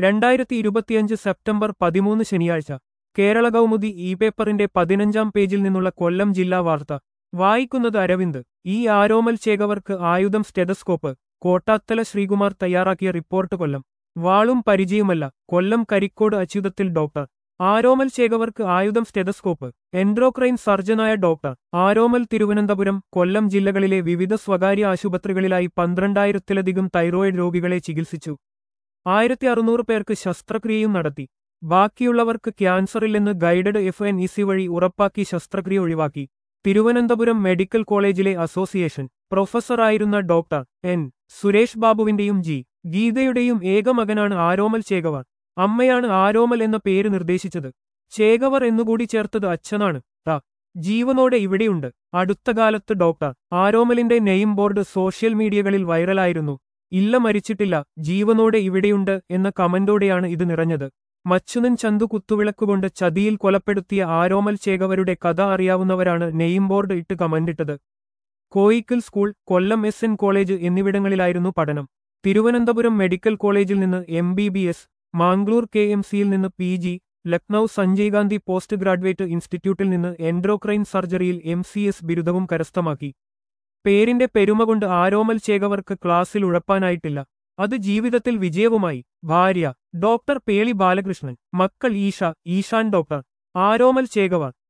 രണ്ടായിരത്തി ഇരുപത്തിയഞ്ച് സെപ്റ്റംബർ പതിമൂന്ന് ശനിയാഴ്ച കേരള കൗമുദി ഇ പേപ്പറിന്റെ പതിനഞ്ചാം പേജിൽ നിന്നുള്ള കൊല്ലം ജില്ലാ വാർത്ത വായിക്കുന്നത് അരവിന്ദ് ഈ ആരോമൽ ചേകവർക്ക് ആയുധം സ്റ്റെതസ്കോപ്പ് കോട്ടാത്തല ശ്രീകുമാർ തയ്യാറാക്കിയ റിപ്പോർട്ട് കൊല്ലം വാളും പരിചയവുമല്ല കൊല്ലം കരിക്കോട് അച്യുതത്തിൽ ഡോക്ടർ ആരോമൽ ചേകവർക്ക് ആയുധം സ്റ്റെതസ്കോപ്പ് എൻഡ്രോക്രൈൻ സർജനായ ഡോക്ടർ ആരോമൽ തിരുവനന്തപുരം കൊല്ലം ജില്ലകളിലെ വിവിധ സ്വകാര്യ ആശുപത്രികളിലായി പന്ത്രണ്ടായിരത്തിലധികം തൈറോയിഡ് രോഗികളെ ചികിത്സിച്ചു ആയിരത്തി അറുന്നൂറ് പേർക്ക് ശസ്ത്രക്രിയയും നടത്തി ബാക്കിയുള്ളവർക്ക് ക്യാൻസറില്ലെന്ന് ഗൈഡഡ് എഫ് എൻ ഇസി വഴി ഉറപ്പാക്കി ശസ്ത്രക്രിയ ഒഴിവാക്കി തിരുവനന്തപുരം മെഡിക്കൽ കോളേജിലെ അസോസിയേഷൻ പ്രൊഫസറായിരുന്ന ഡോക്ടർ എൻ സുരേഷ് ബാബുവിന്റെയും ജി ഗീതയുടെയും ഏക മകനാണ് ആരോമൽ ചേകവർ അമ്മയാണ് ആരോമൽ എന്ന പേര് നിർദ്ദേശിച്ചത് ചേകവർ എന്നുകൂടി ചേർത്തത് അച്ഛനാണ് ത ജീവനോടെ ഇവിടെയുണ്ട് അടുത്ത കാലത്ത് ഡോക്ടർ ആരോമലിന്റെ നെയിം ബോർഡ് സോഷ്യൽ മീഡിയകളിൽ വൈറലായിരുന്നു ഇല്ല മരിച്ചിട്ടില്ല ജീവനോടെ ഇവിടെയുണ്ട് എന്ന കമന്റോടെയാണ് ഇത് നിറഞ്ഞത് മച്ചുനൻ ചന്തു കുത്തുവിളക്കുകൊണ്ട് ചതിയിൽ കൊലപ്പെടുത്തിയ ആരോമൽ ചേകവരുടെ കഥ അറിയാവുന്നവരാണ് നെയിം ബോർഡ് ഇട്ട് കമന്റിട്ടത് Koyikkal school Kollam S N college എന്നിവിടങ്ങളിലായിരുന്നു പഠനം തിരുവനന്തപുരം മെഡിക്കൽ കോളേജിൽ നിന്ന് M B B S Mangalore K M സിയിൽ നിന്ന് P G Lucknow Sanjay Gandhi post graduate ഇൻസ്റ്റിറ്റ്യൂട്ടിൽ നിന്ന് എൻഡ്രോക്രൈൻ സർജറിയിൽ എം സി എസ് ബിരുദവും കരസ്ഥമാക്കി പേരിന്റെ പെരുമ കൊണ്ട് ആരോമൽ ചേകവർക്ക് ക്ലാസ്സിൽ ഉഴപ്പാനായിട്ടില്ല അത് ജീവിതത്തിൽ വിജയവുമായി ഭാര്യ ഡോക്ടർ പേളി ബാലകൃഷ്ണൻ മക്കൾ ഈഷ ഈശാൻ ഡോക്ടർ ആരോമൽ ചേകവർ